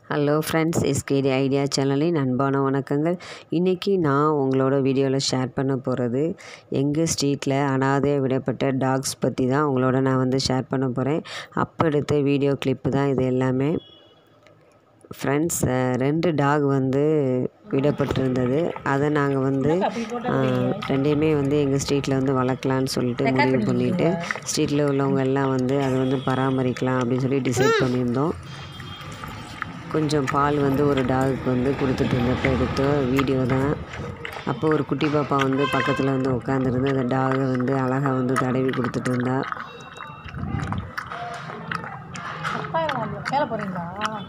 hello friends SKD idea சேனலின் அன்பான வணக்கங்கள் இன்றைக்கி நான் உங்களோட வீடியோவில் ஷேர் பண்ண போகிறது எங்கள் ஸ்ட்ரீட்டில் அனாதையாக விடப்பட்ட டாக்ஸ் பற்றி தான் உங்களோட நான் வந்து ஷேர் பண்ண போகிறேன் அப்போ எடுத்த வீடியோ கிளிப்பு தான் இது எல்லாமே ஃப்ரெண்ட்ஸ் ரெண்டு டாக் வந்து விடப்பட்டிருந்தது அதை நாங்கள் வந்து அஹ், ரெண்டையுமே வந்து எங்கள் ஸ்ட்ரீட்டில் வந்து வளர்க்கலான்னு சொல்லிட்டு முடிவு பண்ணிவிட்டு ஸ்ட்ரீட்டில் உள்ளவங்க எல்லாம் வந்து அதை வந்து பராமரிக்கலாம் அப்படின்னு சொல்லி டிசைட் பண்ணியிருந்தோம் கொஞ்சம் பால் வந்து ஒரு டாகுக்கு வந்து கொடுத்துட்டு இருந்தப்போ எடுத்த வீடியோ தான் அப்போ ஒரு குட்டி பாப்பா வந்து பக்கத்தில் வந்து உட்காந்துருந்து அந்த டாகை வந்து அழகாக வந்து தடவி கொடுத்துட்டு இருந்தா பத்தாயிரம் மேலே போகிறீங்களா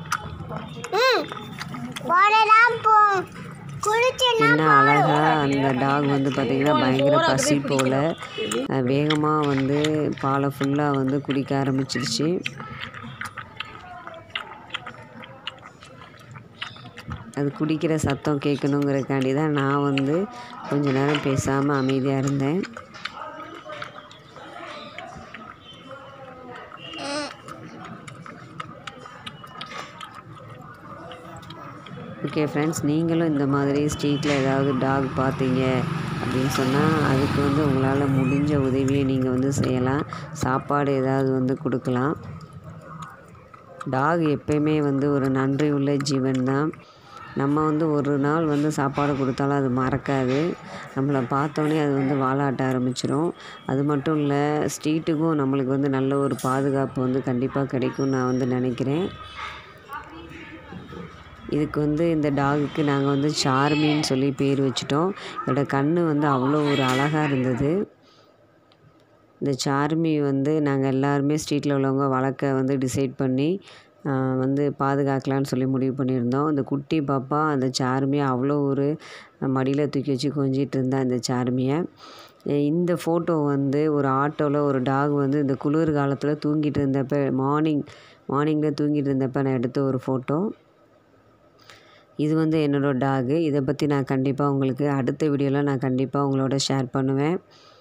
போடலாம் போ குளிச்சுன்னா என்ன அழகாக அந்த டாக் வந்து பார்த்திங்கன்னா பயங்கர பசி போல் வேகமாக வந்து பாலை ஃபுல்லாக வந்து குடிக்க ஆரம்பிச்சிருச்சு அது குடிக்கிற சத்தம் கேட்கணுங்கிறக்காண்டி தான் நான் வந்து கொஞ்ச நேரம் பேசாமல் அமைதியாக இருந்தேன் ஓகே ஃப்ரெண்ட்ஸ் நீங்களும் இந்த மாதிரி ஸ்ட்ரீட்டில் ஏதாவது டாக் பார்த்தீங்க அப்படின்னு சொன்னால் அதுக்கு வந்து உங்களால் முடிஞ்ச உதவியை நீங்கள் வந்து செய்யலாம் சாப்பாடு ஏதாவது வந்து கொடுக்கலாம் டாக் எப்பயுமே வந்து ஒரு நன்றி உள்ள ஜீவன் தான் நம்ம வந்து ஒரு நாள் வந்து சாப்பாடு கொடுத்தாலும் அது மறக்காது நம்மளை பார்த்தோன்னே அது வந்து வாலாட்ட ஆரம்பிச்சிடும் அது மட்டும் இல்லை ஸ்ட்ரீட்டுக்கும் நம்மளுக்கு வந்து நல்ல ஒரு பாதுகாப்பு வந்து கண்டிப்பாக கிடைக்கும்னு நான் வந்து நினைக்கிறேன் இதுக்கு வந்து இந்த டாகுக்கு நாங்கள் வந்து சார்மின்னு சொல்லி பேர் வச்சிட்டோம் இதோட கண் வந்து அவ்வளோ ஒரு அழகாக இருந்தது இந்த சார்மி வந்து நாங்கள் எல்லாருமே ஸ்ட்ரீட்டில் உள்ளவங்க வளர்க்க வந்து டிசைட் பண்ணி ஆஹ், வந்து பாதுகாக்கலான்னு சொல்லி முடிவு பண்ணியிருந்தோம் இந்த குட்டி பாப்பா அந்த சார்மியை அவ்வளோ ஒரு மடியில் தூக்கி வச்சு கொஞ்சிட்டு இருந்தா இந்த சார்மியை அஹ் இந்த ஃபோட்டோ வந்து ஒரு ஆட்டோவில் ஒரு டாக் வந்து இந்த குளிர் காலத்தில் தூங்கிட்டு இருந்தப்ப மார்னிங் மார்னிங்கில் தூங்கிட்டு இருந்தப்ப நான் எடுத்த ஒரு ஃபோட்டோ இது வந்து என்னோடய டாகு இதை பற்றி நான் கண்டிப்பாக உங்களுக்கு அடுத்த வீடியோவில் நான் கண்டிப்பாக உங்களோட ஷேர் பண்ணுவேன்